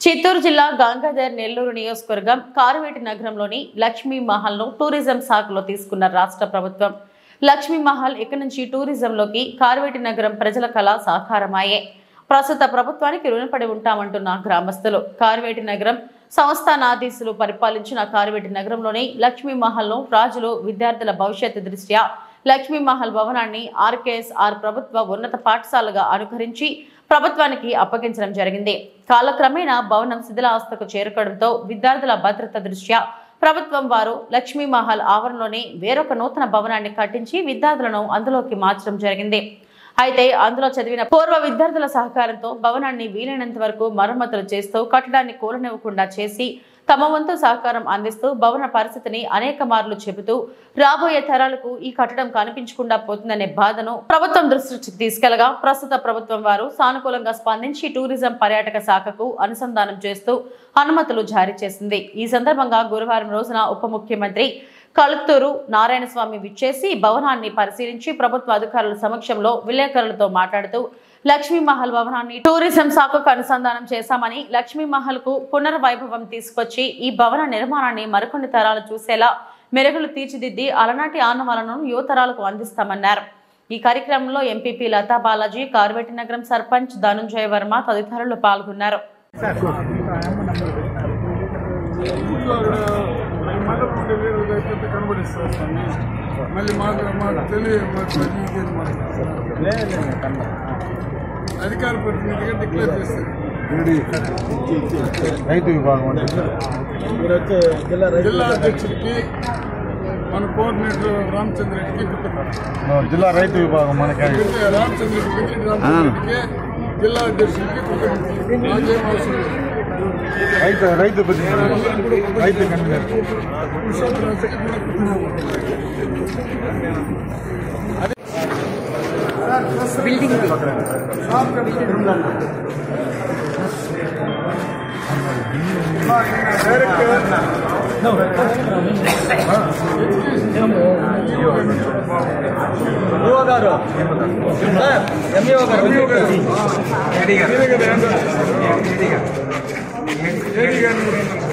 చిత్తూరు జిల్లా గంగాధర్ నెల్లూరు నియోజకవర్గం కారువేటి నగరంలోని లక్ష్మీ మహల్ ను టూరిజం శాఖలో తీసుకున్న రాష్ట్ర ప్రభుత్వం లక్ష్మీ మహల్ ఇక నుంచి టూరిజంలోకి కారువేటి నగరం ప్రజల కళ సాకారమాయే ప్రస్తుత ప్రభుత్వానికి రుణపడి ఉంటామంటున్న గ్రామస్తులు కారువేటి నగరం సంస్థానాధీశులు పరిపాలించిన కారువేటి నగరంలోని లక్ష్మీ మహల్ను రాజులు విద్యార్థుల భవిష్యత్తు దృష్ట్యా లక్ష్మీ మహల్ భవనాన్ని ఆర్కేఎస్ఆర్ ప్రభుత్వ ఉన్నత పాఠశాలగా అనుకరించి ప్రభుత్వానికి అప్పగించడం జరిగింది కాలక్రమేణా భవనం శిథిలావస్థకు చేరుకోవడంతో విద్యార్థుల భద్రత దృష్ట్యా ప్రభుత్వం వారు లక్ష్మీ మహల్ ఆవరణలోని వేరొక నూతన భవనాన్ని కట్టించి విద్యార్థులను అందులోకి మార్చడం జరిగింది అయితే అందులో చదివిన పూర్వ విద్యార్థుల సహకారంతో భవనాన్ని వీలైనంత వరకు మరమ్మతులు చేస్తూ కట్టడాన్ని కూలనివ్వకుండా చేసి తమ వంతు సహకారం అందిస్తూ భవన పరిస్థితిని అనేక మార్లు చెబుతూ రాబోయే తరాలకు ఈ కట్టడం కనిపించకుండా పోతుందనే బాధను ప్రభుత్వం దృష్టికి తీసుకెళ్లగా ప్రస్తుత ప్రభుత్వం వారు సానుకూలంగా స్పందించి టూరిజం పర్యాటక శాఖకు అనుసంధానం చేస్తూ అనుమతులు జారీ చేసింది ఈ సందర్భంగా గురువారం రోజున ఉప ముఖ్యమంత్రి కలుత్తూరు నారాయణస్వామి విచ్చేసి భవనాన్ని పరిశీలించి ప్రభుత్వ అధికారుల సమక్షంలో విలేకరులతో మాట్లాడుతూ లక్ష్మీ మహల్ భవనాన్ని టూరిజం శాఖకు అనుసంధానం చేశామని లక్ష్మీ మహల్ కు పునర్వైభవం తీసుకొచ్చి ఈ భవన నిర్మాణాన్ని మరికొన్ని తరాలు చూసేలా మెరుగులు తీర్చిదిద్ది అలనాటి ఆనవాలను యువతరాలకు అందిస్తామన్నారు ఈ కార్యక్రమంలో ఎంపీపీ లతా బాలాజీ కార్వేటి నగరం సర్పంచ్ ధనుంజయ వర్మ తదితరులు పాల్గొన్నారు ఊళ్ళో మండపం ఉంటే వేరే పెద్ద కనబడిస్తారు స్వామి మళ్ళీ మాకు మాకు తెలియదు మాకు తెలియదు మాకు అధికార ప్రతినిధిగా డిక్లేర్ చేస్తారు రైతు విభాగం అంటే జిల్లా అధ్యక్షుడికి మన కోఆర్డినేటర్ రామచంద్ర రెడ్డికి కృతజ్ఞతలు. జిల్లా రైతు విభాగం మనకి రామచంద్ర రెడ్డి వెంకట రామచంద్ర రెడ్డికి జిల్లా అధ్యక్షుడికి కృతజ్ఞతలు. నాకేం అవసరం లేదు. రైతు రైతు ప్రతినిధి రైతు కన్వీనర్ పురుషోత్తరాజుకి కూడా కృతజ్ఞతలు. ఏడి గారు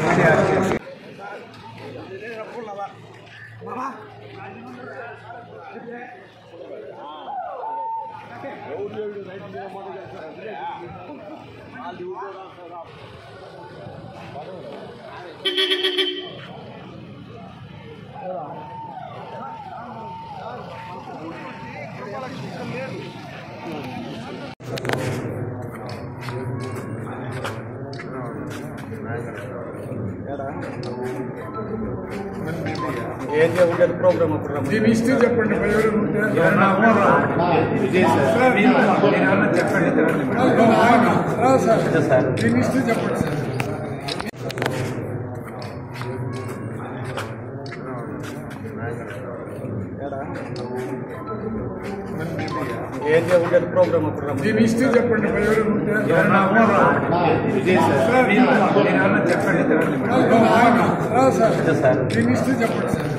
దీని హిస్టరీ చెప్పండి మరి ఎవరైనా ఉంటే ఆయన, రా సార్ దీని హిస్టరీ చెప్పండి సార్ దీని హిస్టరీ చెప్పండి మరి ఎవరైనా ఉంటే ఆయన, రా సార్ దీని హిస్టరీ చెప్పండి సార్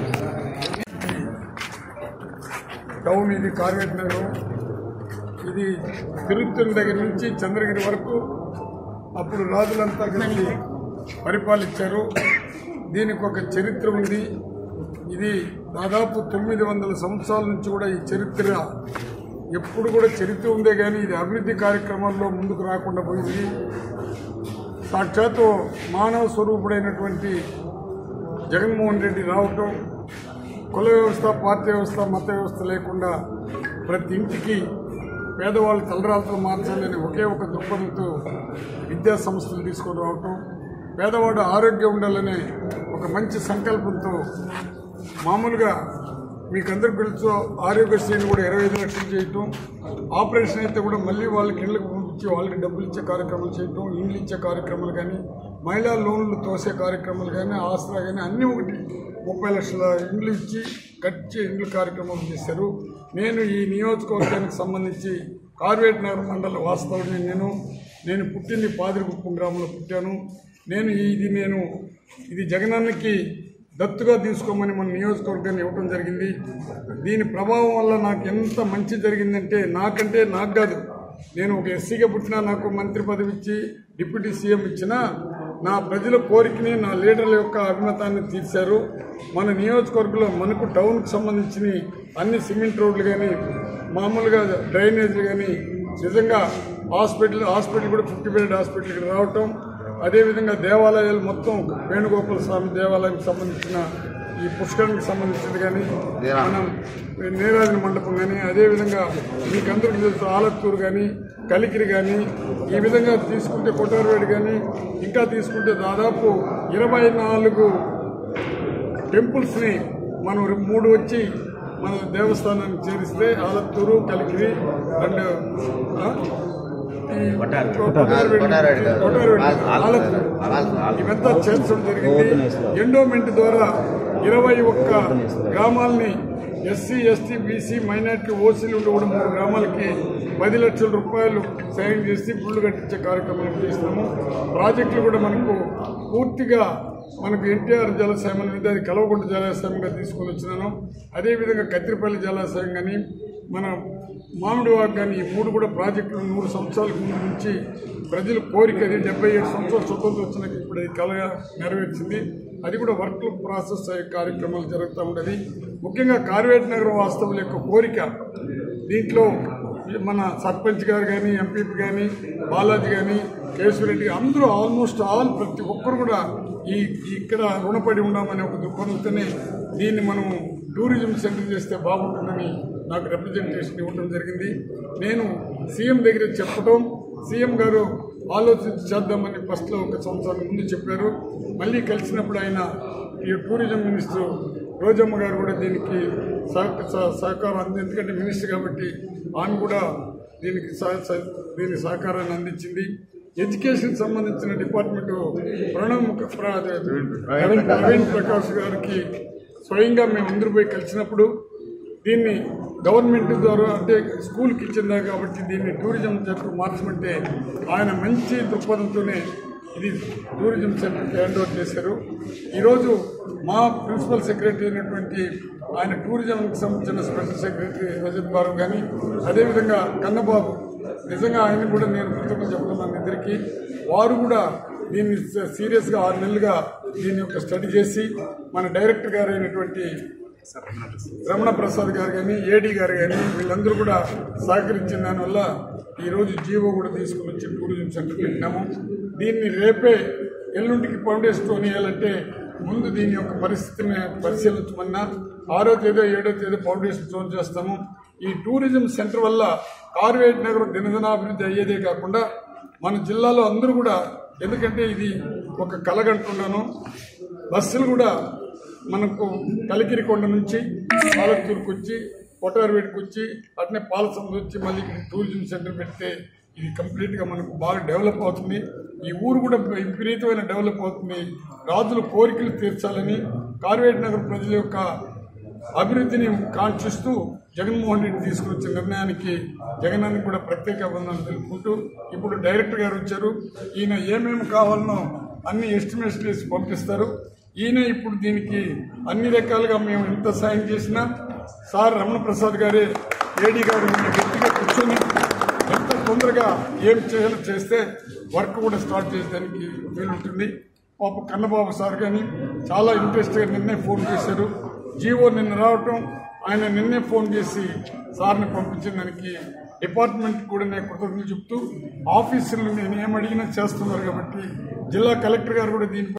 టౌన్ ఇది కార్వేట్ నగరం ఇది తిరుత్తూరు దగ్గర నుంచి చంద్రగిరి వరకు అప్పుడు రాజులంతా కలిసి పరిపాలించారు దీనికి ఒక చరిత్ర ఉంది ఇది దాదాపు తొమ్మిది వందల సంవత్సరాల నుంచి కూడా ఈ చరిత్ర ఎప్పుడు కూడా చరిత్ర ఉందే కానీ ఇది అభివృద్ధి కార్యక్రమాల్లో ముందుకు రాకుండా పోయింది సాక్షాత్తు మానవ స్వరూపుడైనటువంటి జగన్మోహన్ రెడ్డి రావటం కుల వ్యవస్థ పార్టీ వ్యవస్థ మత వ్యవస్థ లేకుండా ప్రతి ఇంటికి పేదవాళ్ళు తలరాలతో మార్చాలని ఒకే ఒక దృక్పథంతో విద్యా సంస్థలు తీసుకొని రావటం పేదవాడు ఆరోగ్యం ఉండాలనే ఒక మంచి సంకల్పంతో మామూలుగా మీకు అందరికి తెలుసు ఆరోగ్యశ్రీని కూడా ఇరవై ఐదు లక్షలు చేయటం ఆపరేషన్ అయితే కూడా మళ్ళీ వాళ్ళకి ఇళ్ళకి పంపించి వాళ్ళకి డబ్బులు ఇచ్చే కార్యక్రమాలు చేయటం ఇండ్లు ఇచ్చే కార్యక్రమాలు కానీ మహిళా లోన్లు తోసే కార్యక్రమాలు కానీ ఆసరా కానీ అన్నీ ఒకటి ముప్పై లక్షల ఇండ్లు ఇచ్చి కట్టించే ఇండ్లు కార్యక్రమాలు చేశారు నేను ఈ నియోజకవర్గానికి సంబంధించి కార్వేట్ నగర్ మండల వాస్తవుడిని నేను నేను పుట్టింది పాదిరికుప్పం గ్రామంలో పుట్టాను నేను ఇది నేను ఇది జగనన్నకి దత్తుగా తీసుకోమని మన నియోజకవర్గాన్ని ఇవ్వడం జరిగింది దీని ప్రభావం వల్ల నాకు ఎంత మంచి జరిగిందంటే నాకంటే నాకు కాదు నేను ఒక ఎస్సీగా పుట్టినా నాకు మంత్రి పదవి ఇచ్చి డిప్యూటీ సీఎం ఇచ్చినా నా ప్రజల కోరికని నా లీడర్ల యొక్క అభిమతాన్ని తీర్చారు మన నియోజకవర్గంలో మనకు టౌన్కి సంబంధించిన అన్ని సిమెంట్ రోడ్లు కానీ మామూలుగా డ్రైనేజీలు కానీ నిజంగా హాస్పిటల్ హాస్పిటల్ కూడా ఫిఫ్టీ బెడ్ హాస్పిటల్కి రావటం అదేవిధంగా దేవాలయాలు మొత్తం వేణుగోపాల స్వామి దేవాలయానికి సంబంధించిన ఈ పుష్కరానికి సంబంధించింది కానీ మనం నీరాజన మండపం కానీ అదేవిధంగా మీకందరికీ తెలుసు ఆలత్తూరు కానీ కలికిరి కానీ ఈ విధంగా తీసుకుంటే కొట్టారవేడు కానీ ఇంకా తీసుకుంటే దాదాపు ఇరవై నాలుగు టెంపుల్స్ని మనం రె- మూడు వచ్చి మన దేవస్థానానికి చేరిస్తే ఆలత్తూరు కలికిరి అండ్ ఆ, ఈ కొట్టారవేడు కొట్టారవేడు ఆలత్తూరు ఇవంతా చేర్చడం జరిగింది ఎండోమెంట్ ద్వారా ఇరవై ఒక్క గ్రామాల్ని ఎస్సీ ఎస్టీ బీసీ మైనార్టీ ఓసీలు ఉండే కూడా మూడు గ్రామాలకి పది లక్షల రూపాయలు సాయం చేసి గుళ్ళు కట్టించే కార్యక్రమం చేస్తున్నాము ప్రాజెక్టులు కూడా మనకు పూర్తిగా మనకు ఎన్టీఆర్ జలాశయం అనేది అది కలవకుంట జలాశయంగా తీసుకొని వచ్చినాను అదేవిధంగా కత్తిరిపల్లి జలాశయం కానీ మన మామిడి వాగ్ కానీ ఈ మూడు కూడా ప్రాజెక్టులు నూరు సంవత్సరాలకు ముందు నుంచి ప్రజల కోరిక అది డెబ్బై ఏడు సంవత్సరాలు స్వతంత్రం వచ్చినాక ఇప్పుడు అది కలగా నెరవేర్చింది అది కూడా వర్క్ ప్రాసెస్ అయ్యే కార్యక్రమాలు జరుగుతూ ఉండేది ముఖ్యంగా కార్వేట్ నగరం వాస్తవుల యొక్క కోరిక దీంట్లో మన సర్పంచ్ గారు కానీ ఎంపీపీ కానీ బాలాజీ కానీ కేశవరెడ్డి అందరూ ఆల్మోస్ట్ ఆల్ ప్రతి ఒక్కరు కూడా ఈ ఈ ఇక్కడ రుణపడి ఉన్నామనే ఒక దృక్పథంతోనే దీన్ని మనం టూరిజం సెంటర్ చేస్తే బాగుంటుందని నాకు రిప్రజెంటేషన్ ఇవ్వడం జరిగింది నేను సీఎం దగ్గర చెప్పడం సీఎం గారు ఆలోచించి చేద్దామని ఫస్ట్లో ఒక సంవత్సరం ముందు చెప్పారు మళ్ళీ కలిసినప్పుడు ఆయన ఈ టూరిజం మినిస్టర్ రోజమ్మ గారు కూడా దీనికి సహక- సహ- సహకారం అంది ఎందుకంటే మినిస్టర్ కాబట్టి ఆమె కూడా దీనికి సహ- సహ- దీని సహకారాన్ని అందించింది ఎడ్యుకేషన్ సంబంధించిన డిపార్ట్మెంట్ ప్రణవ్ ముఖ- ప్ర- ప్రవీణ్ ప్రవీణ్ ప్రకాష్ గారికి స్వయంగా మేము అందరూ పోయి కలిసినప్పుడు దీన్ని గవర్నమెంట్ ద్వారా అంటే స్కూల్కి ఇచ్చిందా కాబట్టి దీన్ని టూరిజం సెంటర్ మార్చమంటే ఆయన మంచి దృక్పథంతోనే ఇది టూరిజం సెంటర్కి హ్యాండ్ ఓవర్ చేశారు ఈరోజు మా ప్రిన్సిపల్ సెక్రటరీ అయినటువంటి ఆయన టూరిజంకి సంబంధించిన స్పెషల్ సెక్రటరీ రజత్ బాబు కానీ అదేవిధంగా కన్నబాబు నిజంగా ఆయన కూడా నేను కృతజ్ఞత చెప్తున్నాను ఇద్దరికి వారు కూడా దీన్ని సీరియస్గా ఆరు నెలలుగా దీని యొక్క స్టడీ చేసి మన డైరెక్టర్ గారు అయినటువంటి రమణ ప్రసాద్ గారు కానీ ఏడీ గారు కానీ వీళ్ళందరూ కూడా సహకరించిన దానివల్ల ఈరోజు జీవో కూడా తీసుకుని వచ్చి టూరిజం సెంటర్ పెట్టినాము దీన్ని రేపే ఎల్లుంటికి ఫౌండేషన్ స్టోన్ వేయాలంటే ముందు దీని యొక్క పరిస్థితిని పరిశీలించమన్నా ఆరో తేదీ ఏడో తేదీ ఫౌండేషన్ స్టోన్ చేస్తాము ఈ టూరిజం సెంటర్ వల్ల కార్వేట్ నగరం దినదినాభివృద్ధి అయ్యేదే కాకుండా మన జిల్లాలో అందరూ కూడా ఎందుకంటే ఇది ఒక కలగంటున్నాను బస్సులు కూడా మనకు కలికిరికొండ నుంచి పాలత్తూరుకు వచ్చి కొట్టారవేడికి వచ్చి అట్నే పాలసందు వచ్చి మళ్ళీ ఇక్కడ టూరిజం సెంటర్ పెడితే ఇది కంప్లీట్గా మనకు బాగా డెవలప్ అవుతుంది ఈ ఊరు కూడా విపరీతమైన డెవలప్ అవుతుంది రాజుల కోరికలు తీర్చాలని కార్వేట్ నగర్ ప్రజల యొక్క అభివృద్ధిని కాంక్షిస్తూ జగన్మోహన్ రెడ్డి తీసుకొచ్చిన నిర్ణయానికి జగనానికి కూడా ప్రత్యేక అభినందనలు తెలుపుకుంటూ ఇప్పుడు డైరెక్టర్ గారు వచ్చారు ఈయన ఏమేమి కావాలనో అన్ని ఎస్టిమేషన్ వేసి పంపిస్తారు ఈయన ఇప్పుడు దీనికి అన్ని రకాలుగా మేము ఎంత సాయం చేసినా సార్ రమణ ప్రసాద్ గారే ఏడీ గారు ఈయన గట్టిగా కూర్చొని ఎంత తొందరగా ఏం చేయాలో చేస్తే వర్క్ కూడా స్టార్ట్ చేసేదానికి వీలుంటుంది పాప కన్నబాబు సార్ కానీ చాలా ఇంట్రెస్ట్గా నిన్నే ఫోన్ చేశారు జీవో నిన్న రావటం ఆయన నిన్నే ఫోన్ చేసి సార్ని పంపించిన దానికి డిపార్ట్మెంట్ కూడా నేను కృతజ్ఞతలు చెప్తూ ఆఫీసులు నేను ఏం అడిగినా చేస్తున్నారు కాబట్టి జిల్లా కలెక్టర్ గారు కూడా దీనిపై